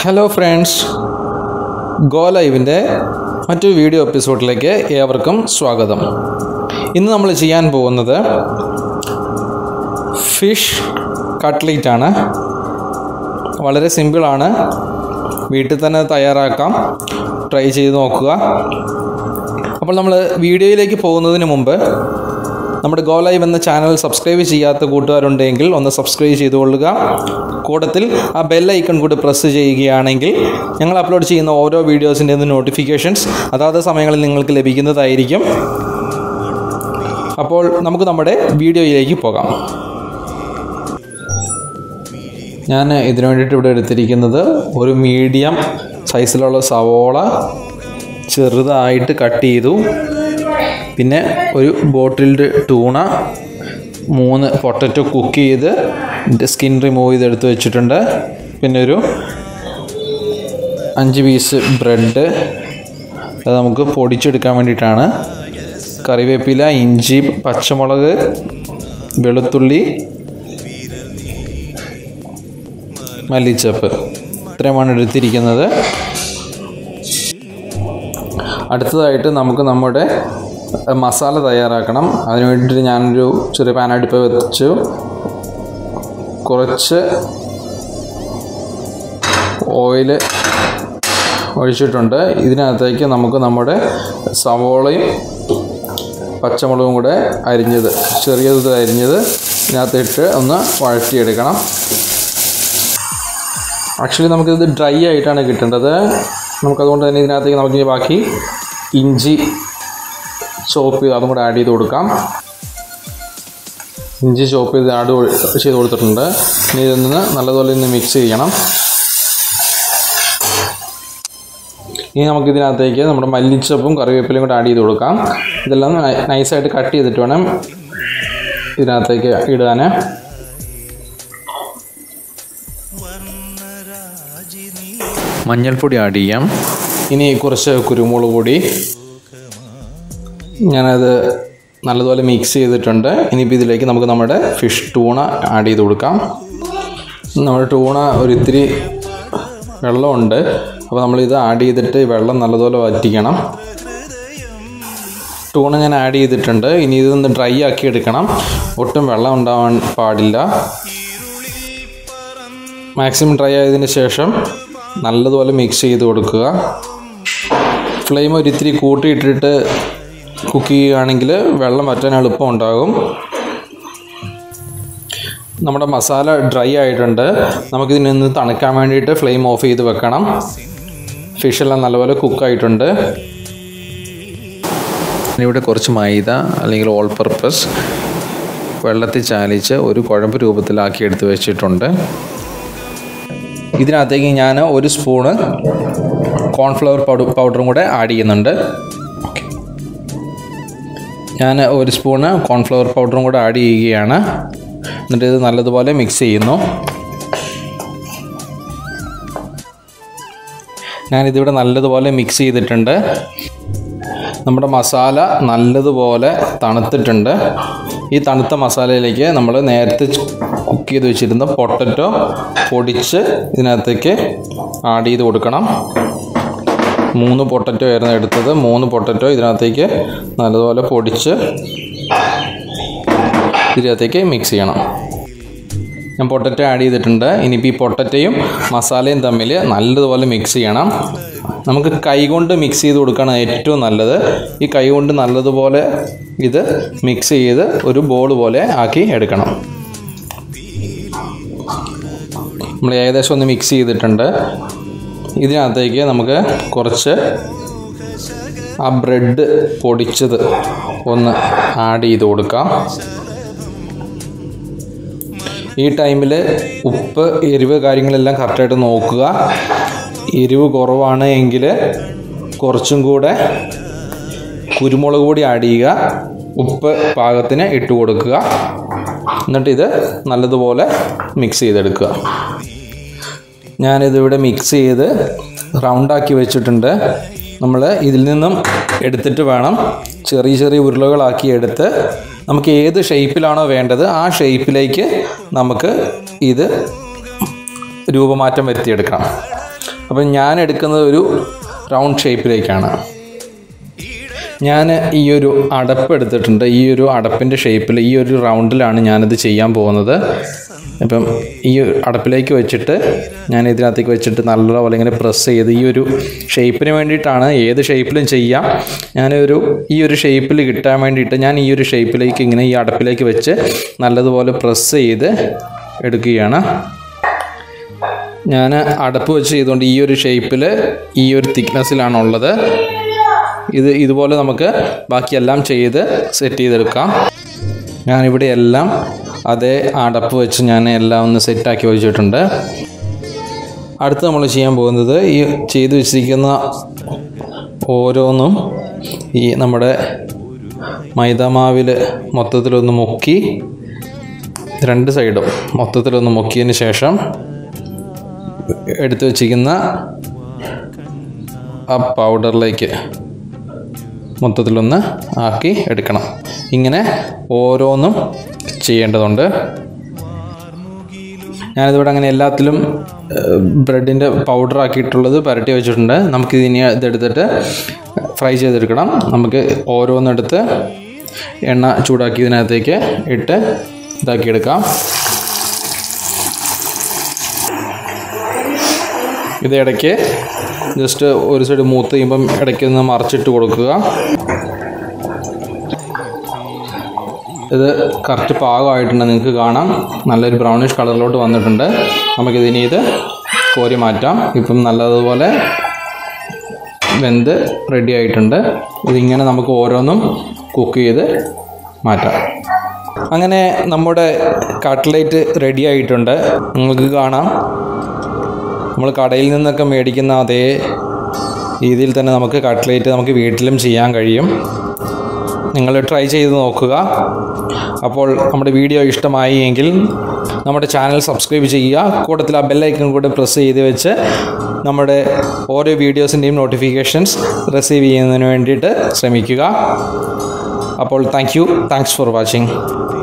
hello friends go ലൈവിൻ്റെ മറ്റൊരു video എപ്പിസോഡിലേക്ക് ഏവർക്കും സ്വാഗതം ഇന്ന് നമ്മൾ ചെയ്യാൻ പോകുന്നത് ഫിഷ് കട്ട്ലേറ്റ് ആണ് വളരെ സിമ്പിളാണ് വീട്ടിൽ തന്നെ തയ്യാറാക്കാം ട്രൈ ചെയ്ത് നോക്കുക അപ്പോൾ നമ്മൾ വീഡിയോയിലേക്ക് പോകുന്നതിന് മുമ്പ് നമ്മുടെ ഗോ ലൈവ് എന്ന ചാനൽ സബ്സ്ക്രൈബ് ചെയ്യാത്ത കൂട്ടുകാരുണ്ടെങ്കിൽ ഒന്ന് സബ്സ്ക്രൈബ് ചെയ്തുകൊള്ളുക കൂട്ടത്തിൽ ആ ബെൽ ഐക്കൺ കൂടി പ്രസ് ചെയ്യുകയാണെങ്കിൽ ഞങ്ങൾ അപ്ലോഡ് ചെയ്യുന്ന ഓരോ വീഡിയോസിൻ്റെ നോട്ടിഫിക്കേഷൻസ് അതാത് സമയങ്ങളിൽ നിങ്ങൾക്ക് ലഭിക്കുന്നതായിരിക്കും അപ്പോൾ നമുക്ക് നമ്മുടെ വീഡിയോയിലേക്ക് പോകാം ഞാൻ ഇതിനു വേണ്ടിയിട്ട് ഇവിടെ എടുത്തിരിക്കുന്നത് ഒരു മീഡിയം സൈസിലുള്ള സവോള ചെറുതായിട്ട് കട്ട് ചെയ്തു പിന്നെ ഒരു ബോട്ടിൽഡ് ടൂണ മൂന്ന് പൊട്ടറ്റോ കുക്ക് ചെയ്ത് സ്കിൻ റിമൂവ് ചെയ്തെടുത്ത് വെച്ചിട്ടുണ്ട് പിന്നെ ഒരു അഞ്ച് പീസ് ബ്രെഡ് അത് നമുക്ക് പൊടിച്ചെടുക്കാൻ വേണ്ടിയിട്ടാണ് കറിവേപ്പില ഇഞ്ചി പച്ചമുളക് വെളുത്തുള്ളി മല്ലിച്ചപ്പ് ഇത്രയുമാണ് എടുത്തിരിക്കുന്നത് അടുത്തതായിട്ട് നമുക്ക് നമ്മുടെ മസാല തയ്യാറാക്കണം അതിന് വേണ്ടിയിട്ട് ഞാനൊരു ചെറിയ പാനടുപ്പ് വെച്ചു കുറച്ച് ഓയിൽ ഒഴിച്ചിട്ടുണ്ട് ഇതിനകത്തേക്ക് നമുക്ക് നമ്മുടെ സവോളയും പച്ചമുളകും കൂടെ അരിഞ്ഞത് ചെറിയത് അരിഞ്ഞത് ഇതിനകത്തിട്ട് ഒന്ന് വഴറ്റിയെടുക്കണം ആക്ച്വലി നമുക്കിത് ഡ്രൈ ആയിട്ടാണ് കിട്ടേണ്ടത് നമുക്കതുകൊണ്ട് തന്നെ ഇതിനകത്തേക്ക് നമുക്ക് ബാക്കി ഇഞ്ചി ചോപ്പ് ചെയ്ത് അതും കൂടെ ആഡ് ചെയ്ത് കൊടുക്കാം ഇഞ്ചി ചോപ്പ് ചെയ്ത് ആഡ് ചെയ്ത് കൊടുത്തിട്ടുണ്ട് ഇനി ഇതിൽ നിന്ന് നല്ലതുപോലെ ഒന്ന് മിക്സ് ചെയ്യണം ഇനി നമുക്ക് ഇതിനകത്തേക്ക് നമ്മുടെ മല്ലിച്ചപ്പും കറിവേപ്പിലയും കൂടെ ആഡ് ചെയ്ത് കൊടുക്കാം ഇതെല്ലാം നൈസായിട്ട് കട്ട് ചെയ്തിട്ട് വേണം ഇതിനകത്തേക്ക് ഇടാൻ മഞ്ഞൾപ്പൊടി ആഡ് ചെയ്യാം ഇനി കുറച്ച് കുരുമുളക് പൊടി ഞാനത് നല്ലതുപോലെ മിക്സ് ചെയ്തിട്ടുണ്ട് ഇനിയിപ്പോൾ ഇതിലേക്ക് നമുക്ക് നമ്മുടെ ഫിഷ് ടൂണ ആഡ് ചെയ്ത് കൊടുക്കാം നമ്മുടെ ടൂണ ഒരു ഇത്തിരി വെള്ളമുണ്ട് അപ്പോൾ നമ്മളിത് ആഡ് ചെയ്തിട്ട് വെള്ളം നല്ലതുപോലെ വറ്റിക്കണം ടൂണ ഞാൻ ആഡ് ചെയ്തിട്ടുണ്ട് ഇനി ഇതൊന്ന് ഡ്രൈ ആക്കി എടുക്കണം ഒട്ടും വെള്ളം ഉണ്ടാവാൻ പാടില്ല മാക്സിമം ഡ്രൈ ആയതിന് ശേഷം നല്ലതുപോലെ മിക്സ് ചെയ്ത് കൊടുക്കുക ഫ്ലെയിം ഒരിത്തിരി കൂട്ടിയിട്ടിട്ട് കുക്ക് ചെയ്യുകയാണെങ്കിൽ വെള്ളം വറ്റാൻ എളുപ്പം ഉണ്ടാകും നമ്മുടെ മസാല ഡ്രൈ ആയിട്ടുണ്ട് നമുക്കിതിൽ നിന്ന് തണുക്കാൻ വേണ്ടിയിട്ട് ഫ്ലെയിം ഓഫ് ചെയ്ത് വെക്കണം ഫിഷെല്ലാം നല്ലപോലെ കുക്കായിട്ടുണ്ട് ഇവിടെ കുറച്ച് മൈദ അല്ലെങ്കിൽ ഓൾ പർപ്പസ് വെള്ളത്തിൽ ചാലിച്ച് ഒരു കുഴമ്പ് രൂപത്തിലാക്കി എടുത്ത് വെച്ചിട്ടുണ്ട് ഇതിനകത്തേക്ക് ഞാൻ ഒരു സ്പൂണ് കോൺഫ്ലവർ പൗഡർ പൗഡറും കൂടെ ആഡ് ചെയ്യുന്നുണ്ട് ഞാൻ ഒരു സ്പൂണ് കോൺഫ്ലവർ പൗഡറും കൂടെ ആഡ് ചെയ്യുകയാണ് എന്നിട്ട് ഇത് നല്ലതുപോലെ മിക്സ് ചെയ്യുന്നു ഞാനിതിവിടെ നല്ലതുപോലെ മിക്സ് ചെയ്തിട്ടുണ്ട് നമ്മുടെ മസാല നല്ലതുപോലെ തണുത്തിട്ടുണ്ട് ഈ തണുത്ത മസാലയിലേക്ക് നമ്മൾ നേരത്തെ കുക്ക് ചെയ്ത് വെച്ചിരുന്ന പൊട്ടറ്റോ പൊടിച്ച് ഇതിനകത്തേക്ക് ആഡ് ചെയ്ത് കൊടുക്കണം മൂന്ന് പൊട്ടറ്റോ ആയിരുന്നു എടുത്തത് മൂന്ന് പൊട്ടറ്റോ ഇതിനകത്തേക്ക് നല്ലതുപോലെ പൊടിച്ച് ഇതിനകത്തേക്ക് മിക്സ് ചെയ്യണം ഞാൻ പൊട്ടറ്റോ ആഡ് ചെയ്തിട്ടുണ്ട് ഇനിയിപ്പോൾ ഈ പൊട്ടറ്റയും മസാലയും തമ്മിൽ നല്ലതുപോലെ മിക്സ് ചെയ്യണം നമുക്ക് കൈകൊണ്ട് മിക്സ് ചെയ്ത് കൊടുക്കുകയാണ് ഏറ്റവും നല്ലത് ഈ കൈ കൊണ്ട് നല്ലതുപോലെ ഇത് മിക്സ് ചെയ്ത് ഒരു ബോൾ പോലെ ആക്കി എടുക്കണം നമ്മൾ ഏകദേശം ഒന്ന് മിക്സ് ചെയ്തിട്ടുണ്ട് ഇതിനകത്തേക്ക് നമുക്ക് കുറച്ച് ആ ബ്രെഡ് പൊടിച്ചത് ഒന്ന് ആഡ് ചെയ്ത് കൊടുക്കാം ഈ ടൈമിൽ ഉപ്പ് എരിവ് കാര്യങ്ങളെല്ലാം കറക്റ്റായിട്ട് നോക്കുക എരിവ് കുറവാണ് എങ്കിൽ കുറച്ചും കൂടെ കുരുമുളക് പൊടി ആഡ് ചെയ്യുക ഉപ്പ് പാകത്തിന് ഇട്ട് കൊടുക്കുക എന്നിട്ട് ഇത് നല്ലതുപോലെ മിക്സ് ചെയ്തെടുക്കുക ഞാനിതിവിടെ മിക്സ് ചെയ്ത് റൗണ്ടാക്കി വെച്ചിട്ടുണ്ട് നമ്മൾ ഇതിൽ നിന്നും എടുത്തിട്ട് വേണം ചെറിയ ചെറിയ ഉരുളകളാക്കി എടുത്ത് നമുക്ക് ഏത് ഷേപ്പിലാണോ വേണ്ടത് ആ ഷേപ്പിലേക്ക് നമുക്ക് ഇത് രൂപമാറ്റം വരുത്തിയെടുക്കണം അപ്പം ഞാൻ എടുക്കുന്നത് ഒരു റൗണ്ട് ഷേപ്പിലേക്കാണ് ഞാൻ ഈ ഒരു അടപ്പ് എടുത്തിട്ടുണ്ട് ഈ ഒരു അടപ്പിൻ്റെ ഷേപ്പിൽ ഈ ഒരു റൗണ്ടിലാണ് ഞാനിത് ചെയ്യാൻ പോകുന്നത് ഇപ്പം ഈ അടപ്പിലേക്ക് വെച്ചിട്ട് ഞാൻ ഇതിനകത്തേക്ക് വെച്ചിട്ട് നല്ലപോലെ ഇങ്ങനെ പ്രസ് ചെയ്ത് ഈ ഒരു ഷേപ്പിന് വേണ്ടിയിട്ടാണ് ഏത് ഷേപ്പിലും ചെയ്യാം ഞാനൊരു ഈ ഒരു ഷേപ്പിൽ കിട്ടാൻ വേണ്ടിയിട്ട് ഞാൻ ഈ ഒരു ഷേപ്പിലേക്ക് ഇങ്ങനെ ഈ അടപ്പിലേക്ക് വെച്ച് നല്ലതുപോലെ പ്രസ് ചെയ്ത് എടുക്കുകയാണ് ഞാൻ അടപ്പ് വെച്ച് ചെയ്തുകൊണ്ട് ഈ ഒരു ഷേപ്പിൽ ഈ ഒരു തിക്നെസ്സിലാണുള്ളത് ഇത് ഇതുപോലെ നമുക്ക് ബാക്കിയെല്ലാം ചെയ്ത് സെറ്റ് ചെയ്തെടുക്കാം ഞാനിവിടെ എല്ലാം അതേ അടപ്പ് വെച്ച് ഞാൻ എല്ലാം ഒന്ന് സെറ്റാക്കി വെച്ചിട്ടുണ്ട് അടുത്ത് നമ്മൾ ചെയ്യാൻ പോകുന്നത് ഈ ചെയ്ത് വെച്ചിരിക്കുന്ന ഓരോന്നും ഈ നമ്മുടെ മൈദമാവിൽ മൊത്തത്തിലൊന്ന് മുക്കി രണ്ട് സൈഡും മൊത്തത്തിലൊന്ന് മുക്കിയതിന് ശേഷം എടുത്തു വച്ചിരിക്കുന്ന ആ പൗഡറിലേക്ക് മൊത്തത്തിലൊന്ന് ആക്കി എടുക്കണം ഇങ്ങനെ ഓരോന്നും ചെയ്യേണ്ടതുണ്ട് ഞാനിതിവിടെ അങ്ങനെ എല്ലാത്തിലും ബ്രെഡിൻ്റെ പൗഡർ ആക്കിയിട്ടുള്ളത് പുരട്ടി വെച്ചിട്ടുണ്ട് നമുക്ക് ഇനി ഇതെടുത്തിട്ട് ഫ്രൈ ചെയ്തെടുക്കണം നമുക്ക് ഓരോന്നെടുത്ത് എണ്ണ ചൂടാക്കി ഇതിനകത്തേക്ക് ഇട്ട് ഇതാക്കിയെടുക്കാം ഇത് ഇടയ്ക്ക് ജസ്റ്റ് ഒരു സൈഡ് മൂത്ത് കഴിയുമ്പം ഇടയ്ക്ക് ഒന്ന് മറിച്ചിട്ട് കൊടുക്കുക ഇത് കറക്റ്റ് പാകമായിട്ടുണ്ട് നിങ്ങൾക്ക് കാണാം നല്ലൊരു ബ്രൗണിഷ് കളറിലോട്ട് വന്നിട്ടുണ്ട് നമുക്കിതിനി ഇത് കോരി മാറ്റാം ഇപ്പം നല്ലതുപോലെ വെന്ത് റെഡി ആയിട്ടുണ്ട് ഇതിങ്ങനെ നമുക്ക് ഓരോന്നും കുക്ക് ചെയ്ത് മാറ്റാം അങ്ങനെ നമ്മുടെ കട്ട്ലേറ്റ് റെഡി ആയിട്ടുണ്ട് നിങ്ങൾക്ക് കാണാം നമ്മൾ കടയിൽ നിന്നൊക്കെ മേടിക്കുന്ന അതേ രീതിയിൽ തന്നെ നമുക്ക് കട്ട്ലേറ്റ് നമുക്ക് വീട്ടിലും ചെയ്യാൻ കഴിയും നിങ്ങൾ ട്രൈ ചെയ്ത് നോക്കുക അപ്പോൾ നമ്മുടെ വീഡിയോ ഇഷ്ടമായി എങ്കിൽ നമ്മുടെ ചാനൽ സബ്സ്ക്രൈബ് ചെയ്യുക കൂട്ടത്തിൽ ആ ബെല്ലൈക്കൺ കൂടെ പ്രസ് ചെയ്ത് വെച്ച് നമ്മുടെ ഓരോ വീഡിയോസിൻ്റെയും നോട്ടിഫിക്കേഷൻസ് റിസീവ് ചെയ്യുന്നതിന് വേണ്ടിയിട്ട് ശ്രമിക്കുക അപ്പോൾ thank you thanks for watching